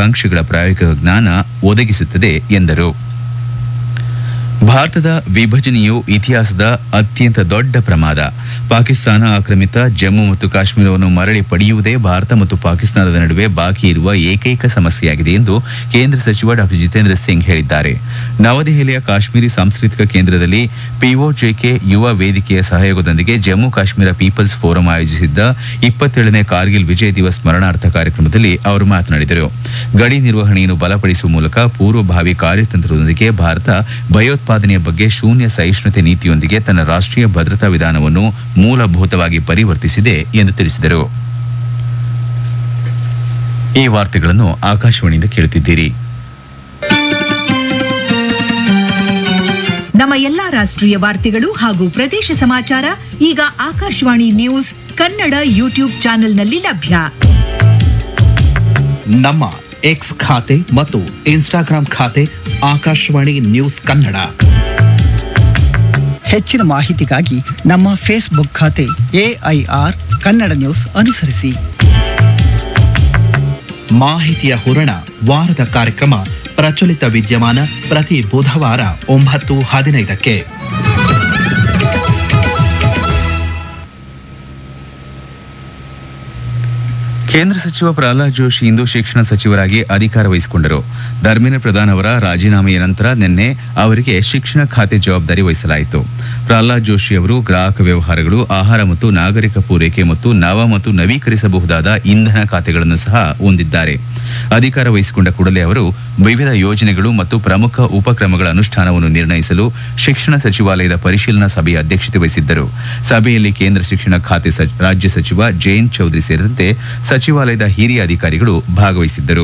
ಮಹತ್ವಾಕಾಂಕ್ಷೆಗಳ ಪ್ರಾಯೋಗಿಕ ಜ್ಞಾನ ಒದಗಿಸುತ್ತದೆ ಎಂದರು ಭಾರತದ ವಿಭಜನೆಯು ಇತಿಹಾಸದ ಅತ್ಯಂತ ದೊಡ್ಡ ಪ್ರಮಾದ ಪಾಕಿಸ್ತಾನ ಆಕ್ರಮಿತ ಜಮ್ಮು ಮತ್ತು ಕಾಶ್ಮೀರವನ್ನು ಮರಳಿ ಪಡೆಯುವುದೇ ಭಾರತ ಮತ್ತು ಪಾಕಿಸ್ತಾನದ ನಡುವೆ ಬಾಕಿ ಇರುವ ಏಕೈಕ ಸಮಸ್ಯೆಯಾಗಿದೆ ಎಂದು ಕೇಂದ್ರ ಸಚಿವ ಡಾ ಜಿತೇಂದ್ರ ಸಿಂಗ್ ಹೇಳಿದ್ದಾರೆ ನವದೆಹಲಿಯ ಕಾಶ್ಮೀರಿ ಸಾಂಸ್ಕೃತಿಕ ಕೇಂದ್ರದಲ್ಲಿ ಪಿಒಜೆಕೆ ಯುವ ವೇದಿಕೆಯ ಸಹಯೋಗದೊಂದಿಗೆ ಜಮ್ಮು ಕಾಶ್ಮೀರ ಪೀಪಲ್ಸ್ ಫೋರಂ ಆಯೋಜಿಸಿದ್ದ ಇಪ್ಪತ್ತೇಳನೇ ಕಾರ್ಗಿಲ್ ವಿಜಯ್ ದಿವಸ್ ಸ್ಮರಣಾರ್ಥ ಕಾರ್ಯಕ್ರಮದಲ್ಲಿ ಅವರು ಮಾತನಾಡಿದರು ಗಡಿ ನಿರ್ವಹಣೆಯನ್ನು ಬಲಪಡಿಸುವ ಮೂಲಕ ಪೂರ್ವಭಾವಿ ಕಾರ್ಯತಂತ್ರದೊಂದಿಗೆ ಭಾರತ ಭಯೋತ್ಪಾದನೆಯ ಬಗ್ಗೆ ಶೂನ್ಯ ಸಹಿಷ್ಣುತೆ ನೀತಿಯೊಂದಿಗೆ ತನ್ನ ರಾಷ್ಟ್ರೀಯ ಭದ್ರತಾ ವಿಧಾನವನ್ನು ಮೂಲಭೂತವಾಗಿ ಪರಿವರ್ತಿಸಿದೆ ಎಂದು ತಿಳಿಸಿದರು ಈ ವಾರ್ತೆಗಳನ್ನು ಆಕಾಶವಾಣಿಯಿಂದ ಕೇಳುತ್ತಿದ್ದೀರಿ ನಮ್ಮ ಎಲ್ಲಾ ರಾಷ್ಟ್ರೀಯ ವಾರ್ತೆಗಳು ಹಾಗೂ ಪ್ರದೇಶ ಸಮಾಚಾರ ಈಗ ಆಕಾಶವಾಣಿ ನ್ಯೂಸ್ ಕನ್ನಡ ಯೂಟ್ಯೂಬ್ ಚಾನೆಲ್ನಲ್ಲಿ ಲಭ್ಯ ನಮ್ಮ ಎಕ್ಸ್ ಖಾತೆ ಮತ್ತು ಇನ್ಸ್ಟಾಗ್ರಾಂ ಖಾತೆ ಆಕಾಶವಾಣಿ ನ್ಯೂಸ್ ಕನ್ನಡ ಹೆಚ್ಚಿನ ಮಾಹಿತಿಗಾಗಿ ನಮ್ಮ ಫೇಸ್ಬುಕ್ ಖಾತೆ ಎಐಆರ್ ಕನ್ನಡ ನ್ಯೂಸ್ ಅನುಸರಿಸಿ ಮಾಹಿತಿಯ ಹೂರಣ ವಾರದ ಕಾರ್ಯಕ್ರಮ ಪ್ರಚಲಿತ ವಿದ್ಯಮಾನ ಪ್ರತಿ ಬುಧವಾರ ಒಂಬತ್ತು ಹದಿನೈದಕ್ಕೆ ಕೇಂದ್ರ ಸಚಿವ ಪ್ರಹ್ಲಾದ್ ಜೋಶಿ ಇಂದು ಶಿಕ್ಷಣ ಸಚಿವರಾಗಿ ಅಧಿಕಾರ ವಹಿಸಿಕೊಂಡರು ಧರ್ಮೇಂದ್ರ ಪ್ರಧಾನ್ ಅವರ ರಾಜೀನಾಮೆಯ ನಂತರ ನಿನ್ನೆ ಅವರಿಗೆ ಶಿಕ್ಷಣ ಖಾತೆ ಜವಾಬ್ದಾರಿ ವಹಿಸಲಾಯಿತು ಪ್ರಹ್ಲಾದ್ ಜೋಶಿ ಅವರು ಗ್ರಾಹಕ ವ್ಯವಹಾರಗಳು ಆಹಾರ ಮತ್ತು ನಾಗರಿಕ ಪೂರೈಕೆ ಮತ್ತು ನವ ಮತ್ತು ನವೀಕರಿಸಬಹುದಾದ ಇಂಧನ ಖಾತೆಗಳನ್ನು ಸಹ ಹೊಂದಿದ್ದಾರೆ ಅಧಿಕಾರ ವಹಿಸಿಕೊಂಡ ಕೂಡಲೇ ಅವರು ವಿವಿಧ ಯೋಜನೆಗಳು ಮತ್ತು ಪ್ರಮುಖ ಉಪಕ್ರಮಗಳ ಅನುಷ್ಠಾನವನ್ನು ನಿರ್ಣಯಿಸಲು ಶಿಕ್ಷಣ ಸಚಿವಾಲಯದ ಪರಿಶೀಲನಾ ಸಭೆಯ ಅಧ್ಯಕ್ಷತೆ ವಹಿಸಿದ್ದರು ಸಭೆಯಲ್ಲಿ ಕೇಂದ್ರ ಶಿಕ್ಷಣ ಖಾತೆ ಸಚ್- ರಾಜ್ಯ ಸಚಿವ ಜಯಂತ್ ಚೌಧರಿ ಸೇರಿದಂತೆ ಸಚಿವಾಲಯದ ಹಿರಿಯ ಅಧಿಕಾರಿಗಳು ಭಾಗವಹಿಸಿದ್ದರು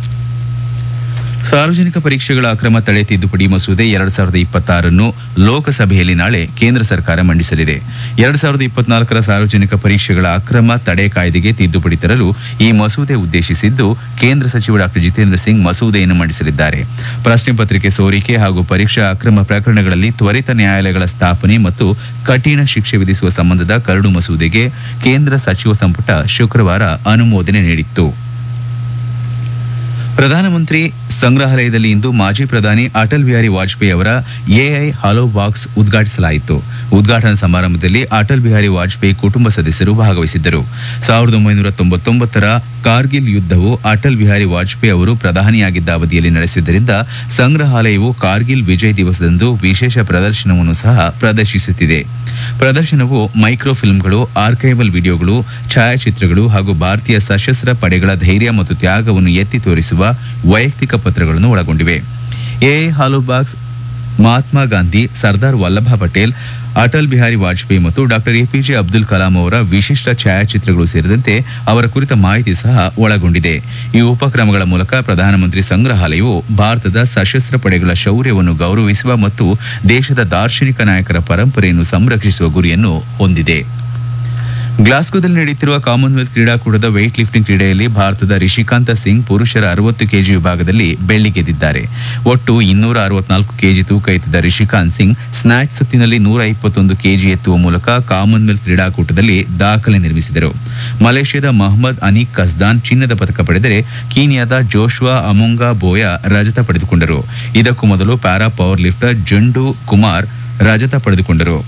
ಸಾರ್ವಜನಿಕ ಪರೀಕ್ಷೆಗಳ ಅಕ್ರಮ ತಡೆ ತಿದ್ದುಪಡಿ ಮಸೂದೆ ಎರಡ್ ಸಾವಿರದ ಇಪ್ಪತ್ತಾರನ್ನು ಲೋಕಸಭೆಯಲ್ಲಿ ನಾಳೆ ಕೇಂದ್ರ ಸರ್ಕಾರ ಮಂಡಿಸಲಿದೆ ಎರಡ್ ಸಾವಿರದ ಇಪ್ಪತ್ನಾಲ್ಕರ ಸಾರ್ವಜನಿಕ ಪರೀಕ್ಷೆಗಳ ಅಕ್ರಮ ತಡೆ ಕಾಯ್ದೆಗೆ ತಿದ್ದುಪಡಿ ತರಲು ಈ ಮಸೂದೆ ಉದ್ದೇಶಿಸಿದ್ದು ಕೇಂದ್ರ ಸಚಿವ ಡಾ ಜಿತೇಂದ್ರ ಸಿಂಗ್ ಮಸೂದೆಯನ್ನು ಮಂಡಿಸಲಿದ್ದಾರೆ ಪ್ರಶ್ನೆ ಪತ್ರಿಕೆ ಸೋರಿಕೆ ಹಾಗೂ ಪರೀಕ್ಷಾ ಅಕ್ರಮ ಪ್ರಕರಣಗಳಲ್ಲಿ ತ್ವರಿತ ನ್ಯಾಯಾಲಯಗಳ ಸ್ಥಾಪನೆ ಮತ್ತು ಕಠಿಣ ಶಿಕ್ಷೆ ವಿಧಿಸುವ ಸಂಬಂಧದ ಕರಡು ಮಸೂದೆಗೆ ಕೇಂದ್ರ ಸಚಿವ ಸಂಪುಟ ಶುಕ್ರವಾರ ಅನುಮೋದನೆ ನೀಡಿತ್ತು ಪ್ರಧಾನಮಂತ್ರಿ ಸಂಗ್ರಹಾಲಯದಲ್ಲಿ ಇಂದು ಮಾಜಿ ಪ್ರಧಾನಿ ಅಟಲ್ ಬಿಹಾರಿ ವಾಜಪೇಯಿ ಅವರ ಎಐ ಹಲೋ ಬಾಕ್ಸ್ ಉದ್ಘಾಟಿಸಲಾಯಿತು ಉದ್ಘಾಟನಾ ಸಮಾರಂಭದಲ್ಲಿ ಅಟಲ್ ಬಿಹಾರಿ ವಾಜಪೇಯಿ ಕುಟುಂಬ ಸದಸ್ಯರು ಭಾಗವಹಿಸಿದ್ದರು ಸಾವಿರದ ಒಂಬೈನೂರ ತೊಂಬತ್ತೊಂಬತ್ತರ ಕಾರ್ಗಿಲ್ ಯುದ್ಧವು ಅಟಲ್ ಬಿಹಾರಿ ವಾಜಪೇಯಿ ಅವರು ಪ್ರಧಾನಿಯಾಗಿದ್ದ ಅವಧಿಯಲ್ಲಿ ನಡೆಸಿದ್ದರಿಂದ ಸಂಗ್ರಹಾಲಯವು ಕಾರ್ಗಿಲ್ ವಿಜಯ್ ದಿವಸದಂದು ವಿಶೇಷ ಪ್ರದರ್ಶನವನ್ನು ಸಹ ಪ್ರದರ್ಶಿಸುತ್ತಿದೆ ಪ್ರದರ್ಶನವು ಮೈಕ್ರೋ ಫಿಲ್ಮ್ಗಳು ಆರ್ಕೈವಲ್ ವಿಡಿಯೋಗಳು ಛಾಯಾಚಿತ್ರಗಳು ಹಾಗೂ ಭಾರತೀಯ ಸಶಸ್ತ್ರ ಪಡೆಗಳ ಧೈರ್ಯ ಮತ್ತು ತ್ಯಾಗವನ್ನು ಎತ್ತಿ ತೋರಿಸುವ ವೈಯಕ್ತಿಕ ಪತ್ರಗಳನ್ನು ಒಳಗೊಂಡಿವೆ ಎ ಹಾಲು ಬಾಕ್ಸ್ ಮಹಾತ್ಮ ಗಾಂಧಿ ಸರ್ದಾರ್ ವಲ್ಲಭ ಪಟೇಲ್ ಅಟಲ್ ಬಿಹಾರಿ ವಾಜಪೇಯಿ ಮತ್ತು ಡಾಕ್ಟರ್ ಎಪಿಜೆ ಅಬ್ದುಲ್ ಕಲಾಂ ಅವರ ವಿಶಿಷ್ಟ ಛಾಯಾಚಿತ್ರಗಳು ಸೇರಿದಂತೆ ಅವರ ಕುರಿತ ಮಾಹಿತಿ ಸಹ ಒಳಗೊಂಡಿದೆ ಈ ಉಪಕ್ರಮಗಳ ಮೂಲಕ ಪ್ರಧಾನಮಂತ್ರಿ ಸಂಗ್ರಹಾಲಯವು ಭಾರತದ ಸಶಸ್ತ್ರ ಪಡೆಗಳ ಶೌರ್ಯವನ್ನು ಗೌರವಿಸುವ ಮತ್ತು ದೇಶದ ದಾರ್ಶನಿಕ ನಾಯಕರ ಪರಂಪರೆಯನ್ನು ಸಂರಕ್ಷಿಸುವ ಗುರಿಯನ್ನು ಹೊಂದಿದೆ ಗ್ಲಾಸ್ಗೋದಲ್ಲಿ ನಡೆಯುತ್ತಿರುವ ಕಾಮನ್ವೆಲ್ತ್ ಕ್ರೀಡಾಕೂಟದ weight ಲಿಫ್ಟಿಂಗ್ ಕ್ರೀಡೆಯಲ್ಲಿ ಭಾರತದ ರಿಷಿಕಾಂತ ಸಿಂಗ್ ಪುರುಷರ ಅರವತ್ತು ಕೆಜಿ ವಿಭಾಗದಲ್ಲಿ ಬೆಳ್ಳಿ ಗೆದ್ದಿದ್ದಾರೆ ಒಟ್ಟು ಇನ್ನೂರ ಅರವತ್ನಾಲ್ಕು ಕೆಜಿ ತೂಕ ಎತ್ತಿದ ರಿಷಿಕಾಂತ್ ಸಿಂಗ್ ಸ್ನ್ಯಾಚ್ ಸುತ್ತಿನಲ್ಲಿ ನೂರ ಇಪ್ಪತ್ತೊಂದು ಕೆಜಿ ಎತ್ತುವ ಮೂಲಕ ಕಾಮನ್ವೆಲ್ತ್ ಕ್ರೀಡಾಕೂಟದಲ್ಲಿ ದಾಖಲೆ ನಿರ್ಮಿಸಿದರು ಮಲೇಷ್ಯಾದ ಮಹಮ್ಮದ್ ಅನೀಕ್ ಕಸ್ದಾನ್ ಚಿನ್ನದ ಪದಕ ಪಡೆದರೆ ಕೀನಿಯಾದ ಜೋಶ್ವಾ ಅಮುಂಗಾ ಬೋಯಾ ರಜತ ಪಡೆದುಕೊಂಡರು ಇದಕ್ಕೂ ಮೊದಲು para power lifter Jandu Kumar ರಜತ ಪಡೆದುಕೊಂಡರು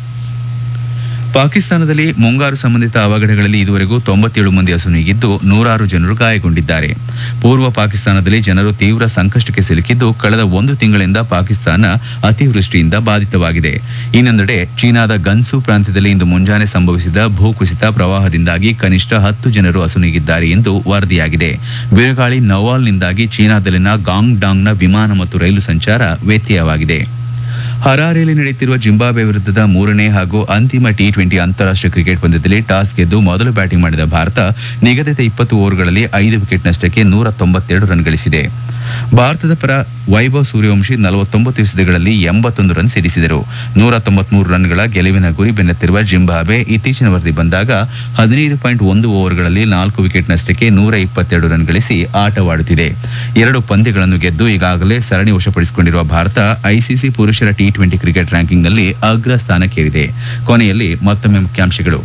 ಪಾಕಿಸ್ತಾನದಲ್ಲಿ ಮುಂಗಾರು ಸಂಬಂಧಿತ ಅವಘಡಗಳಲ್ಲಿ ಇದುವರೆಗೂ ತೊಂಬತ್ತೇಳು ಮಂದಿ ಅಸುನೀಗಿದ್ದು ನೂರಾರು ಜನರು ಗಾಯಗೊಂಡಿದ್ದಾರೆ ಪೂರ್ವ ಪಾಕಿಸ್ತಾನದಲ್ಲಿ ಜನರು ತೀವ್ರ ಸಂಕಷ್ಟಕ್ಕೆ ಸಿಲುಕಿದ್ದು ಕಳೆದ ಒಂದು ತಿಂಗಳಿಂದ ಪಾಕಿಸ್ತಾನ ಅತಿವೃಷ್ಟಿಯಿಂದ ಬಾಧಿತವಾಗಿದೆ ಇನ್ನೊಂದೆಡೆ ಚೀನಾದ ಗನ್ಸು ಪ್ರಾಂತ್ಯದಲ್ಲಿ ಇಂದು ಮುಂಜಾನೆ ಸಂಭವಿಸಿದ ಭೂಕುಸಿತ ಪ್ರವಾಹದಿಂದಾಗಿ ಕನಿಷ್ಠ ಹತ್ತು ಜನರು ಅಸುನೀಗಿದ್ದಾರೆ ಎಂದು ವರದಿಯಾಗಿದೆ ಬಿರುಗಾಳಿ ನವಾಲ್ನಿಂದಾಗಿ ಚೀನಾದಲ್ಲಿನ ಗಾಂಗ್ಡಾಂಗ್ನ ವಿಮಾನ ಮತ್ತು ರೈಲು ಸಂಚಾರ ವ್ಯತ್ಯಯವಾಗಿದೆ ಹರಾರೆಯಲ್ಲಿ ನಡೆಯುತ್ತಿರುವ ಜಿಂಬಾಬ್ವೆ ವಿರುದ್ಧದ ಮೂರನೇ ಹಾಗೂ ಅಂತಿಮ ಟಿ ಟ್ವೆಂಟಿ ಅಂತಾರಾಷ್ಟ್ರೀಯ ಕ್ರಿಕೆಟ್ ಪಂದ್ಯದಲ್ಲಿ ಟಾಸ್ ಗೆದ್ದು ಮೊದಲು ಬ್ಯಾಟಿಂಗ್ ಮಾಡಿದ ಭಾರತ ನಿಗದಿತ ಇಪ್ಪತ್ತು ಓವರ್ಗಳಲ್ಲಿ ಐದು ವಿಕೆಟ್ ನಷ್ಟಕ್ಕೆ ನೂರ ತೊಂಬತ್ತೆರಡು ರನ್ ಗಳಿಸಿದೆ ಭಾರತದ ಪರ ವೈಭವ್ ಸೂರ್ಯವಂಶಿ ನಲವತ್ತೊಂಬತ್ತು ಎಸೆತಗಳಲ್ಲಿ ಎಂಬತ್ತೊಂದು ರನ್ ಸಿಡಿಸಿದರು ನೂರ ತೊಂಬತ್ಮೂರು ರನ್ಗಳ ಗೆಲುವಿನ ಗುರಿ ಬೆನ್ನತ್ತಿರುವ ಜಿಂಬಾಬ್ವೆ ಇತ್ತೀಚಿನ ವರದಿ ಬಂದಾಗ ಹದಿನೈದು ಪಾಯಿಂಟ್ ಒಂದು ಓವರ್ಗಳಲ್ಲಿ ನಾಲ್ಕು ವಿಕೆಟ್ ನಷ್ಟಕ್ಕೆ ನೂರ ಇಪ್ಪತ್ತೆರಡು ರನ್ ಗಳಿಸಿ ಆಟವಾಡುತ್ತಿದೆ ಎರಡು ಪಂದ್ಯಗಳನ್ನು ಗೆದ್ದು ಈಗಾಗಲೇ ಸರಣಿ ವಶಪಡಿಸಿಕೊಂಡಿರುವ ಭಾರತ ಐಸಿಸಿ ಪುರುಷರ ಟಿ ಟ್ವೆಂಟಿ ಕ್ರಿಕೆಟ್ ರ್ಯಾಂಕಿಂಗ್ನಲ್ಲಿ ಅಗ್ರ ಸ್ಥಾನಕ್ಕೇರಿದೆ ಕೊನೆಯಲ್ಲಿ ಮತ್ತೊಮ್ಮೆ ಮುಖ್ಯಾಂಶಗಳು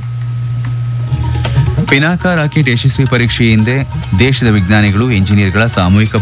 ಪಿನಾಕ ರಾಕೆಟ್ ಯಶಸ್ವಿ ಪರೀಕ್ಷೆ ಹಿಂದೆ ದೇಶದ ವಿಜ್ಞಾನಿಗಳು ಇಂಜಿನಿಯರ್ಗಳ ಸಾಮೂಹಿಕ